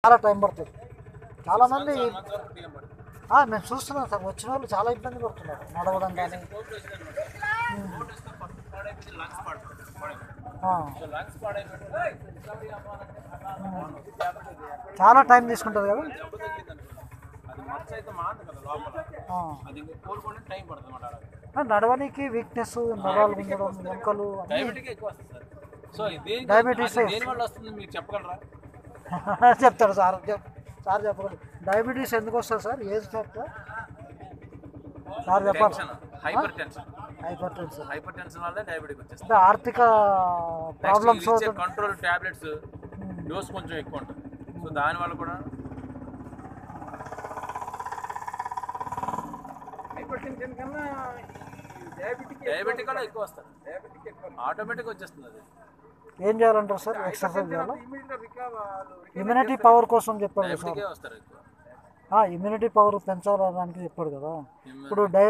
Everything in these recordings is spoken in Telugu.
చాలా టైం పడుతుంది చాలామంది ఆ, మేము చూస్తున్నాం సార్ వచ్చిన వాళ్ళు చాలా ఇబ్బంది పడుతున్నారు నడవడం కానీ ఆ. చాలా టైం తీసుకుంటుంది కదా అది మచ్చ అయితే మాంది కదా లోపల ఆ. అది ఇంకా కోలుకోవడానికి టైం పడుతుంది అన్నమాట ఆ, నడవడానికి వీక్నెస్ నరాలు ఉండడం వెంకలు అన్నీ డయాబెటిక్ ఎక్కువ వస్తుంది సార్ సో దేని Diabetes అది దేని వల్ల వస్తుంది మీరు చెప్పగలరా చెప్తాడు సార్ చెప్ సార్ చెప్పగలరు డయాబెటీస్ ఎందుకు వస్తుంది సార్ ఏజ్ ఫ్యాక్టర్ సార్ చెప్పాలి tension hyper tension hyper tension hyper tension వల్ల డయాబెటిక్ వచ్చేస్తుంది అంటే ఆర్థిక ప్రాబ్లమ్స్ నెక్స్ట్ ఇచ్చే కంట్రోల్ టాబ్లెట్స్ డోస్ కొంచెం ఎక్కువ ఉంటుంది సో దాని వల్ల కూడా హైపర్ టెన్షన్ కన్నా డయాబెటిక్ డయాబెటిక్ కూడా ఎక్కువ వస్తుంది ఆటోమేటిక్ వచ్చేస్తుంది అది ఏం చేయాలంటారు సార్ ఎక్సర్సైజ్ చేయాలా ఇమీడియట్ రికవర్ ఇమ్యూనిటీ పవర్ కోసం చెప్పాడు కదా సార్ డయాబెటికే వస్తారు ఎక్కువ ఇమ్యూనిటీ పవర్ పెంచాలడానికి చెప్పాడు కదా ఇప్పుడు డై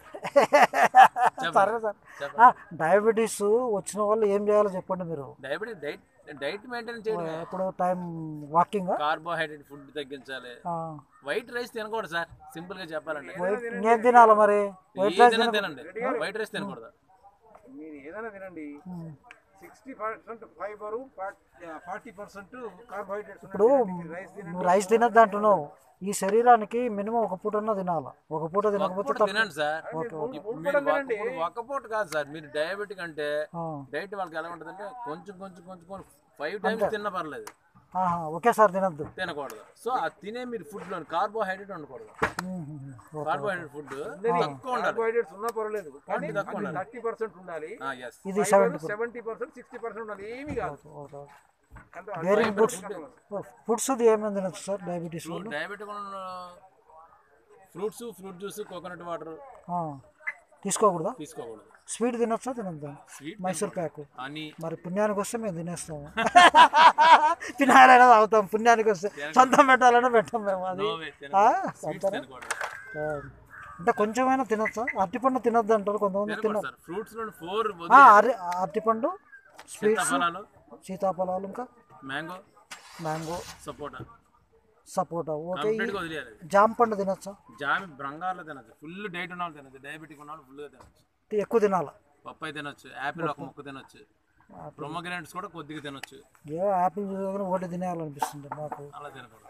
సరే సార్ డయాబెటీస్ వచ్చిన వాళ్ళు ఏం చేయాలో చెప్పండి మీరు డయాబెటిక్ డైట్ డైట్ మెయింటైన్ చేయడం ఇప్పుడు టైం వాకింగ్ కార్బోహైడ్రేట్ ఫుడ్ తగ్గించాలి వైట్ రైస్ తినకూడదు సార్ సింపుల్ గా చెప్పాలంటే ఇంకేం తినాలి మరి వైట్ రైస్ ఏదైనా తినండి వైట్ రైస్ తినకూడదు మీరు ఏదైనా తినండి sixty percent fiber forty percent carbohydrates ఇప్పుడు నువ్వు రైస్ తినద్దు అంటున్నావు ఈ శరీరానికి మినిమం ఒక పూటన్నా తినాలి ఒక పూట తినకపోతే పూట తప్పు తినండి సార్ ఇప్పుడు మీరు ఒక- ఇప్పుడు ఒక్క పూట కాదు సార్ మీరు డయాబెటిక్ అంటే ఆ. డైట్ వాళ్ళకి ఎలా ఉంటుందంటే కొంచెం కొంచెం కొంచెం కొంచెం ఫైవ్ టైమ్స్ తిన్నా పర్లేదు ఆహా, ఒకేసారి తినద్దు తినకూడదు సో ఆ తినే మీరు ఫుడ్ లో కార్బోహైడ్రేట్ ఉండకూడదు కార్బోహైడ్రేట్ ఫుడ్ తక్కువ ఉండాలి కార్బోహైడ్రేట్స్ ఉన్నా పర్వాలేదు కానీ తక్కువ ఉండాలి. థర్టీ పర్సెంట్ ఉండాలి ఎస్ ఇది seventy seventy percent sixty percent ఉండాలి ఏమీ కాదు అంటే వేరే ఫుడ్స్ ఫుడ్స్ ఏమేమి తినచ్చు సార్ డయాబెటీస్ వాళ్ళు diabetic fruits fruit juice coconut water ఆ, తీసుకోకూడదా తీసుకోకూడదు స్వీట్ తినొచ్చా తినద్దా స్వీట్ మైసూర్ ప్యాక్ అని మరి పుణ్యానికి వస్తే మేము తినేస్తాము తినాలైనా తాగుతాం పుణ్యానికి వస్తే సొంతం పెట్టాలన్నా పెట్టాం మేము అది నో వే ఆ, స్వీట్స్ అంతేనా? తినకూడదు ఆ, అంటే కొంచెమైనా తినొచ్చా అరటిపండు తినొద్దు అంటారు కొంతమంది తిన తినకూడదు సార్ ఫ్రూట్స్ లో ఫోర్ ఆ, అరి అరటిపండు స్వీట్స్ ఫలాలు సీతాఫలాలు ఇంకా mango mango sapota sapota okay complete గా వదిలేయాలి జామ పండు తినొచ్చా జామి బంగారులో తినచ్చు ఫుల్ డైట్ ఉన్న వాళ్ళు తినచ్చు డయాబెటిక్ ఉన్న వాళ్ళు ఫుల్గా తినచ్చు ఎక్కువ తినాలా పప్పాయి తినొచ్చు యాపిల్ ఒక ముక్క తినొచ్చు ప్రొమోగ్రానైట్స్ కూడా కొద్దిగా తినొచ్చు ఏవో యాపిల్ చూడగానే ఒకటి తినేయాలనిపిస్తుంది నాకు అలా తినకూడదు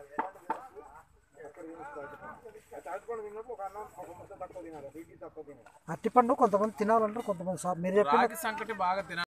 తాగుకోవడం తిన్నప్పుడు ఒక అన్నం ఒక ముద్ద తక్కువ తినాలి బీపీ తక్కువ తినాలి అరటిపండు కొంతమంది తినాలంటారు కొంతమంది సార్ మీరు చెప్పిన రాగి సంకటి బాగా తినాలి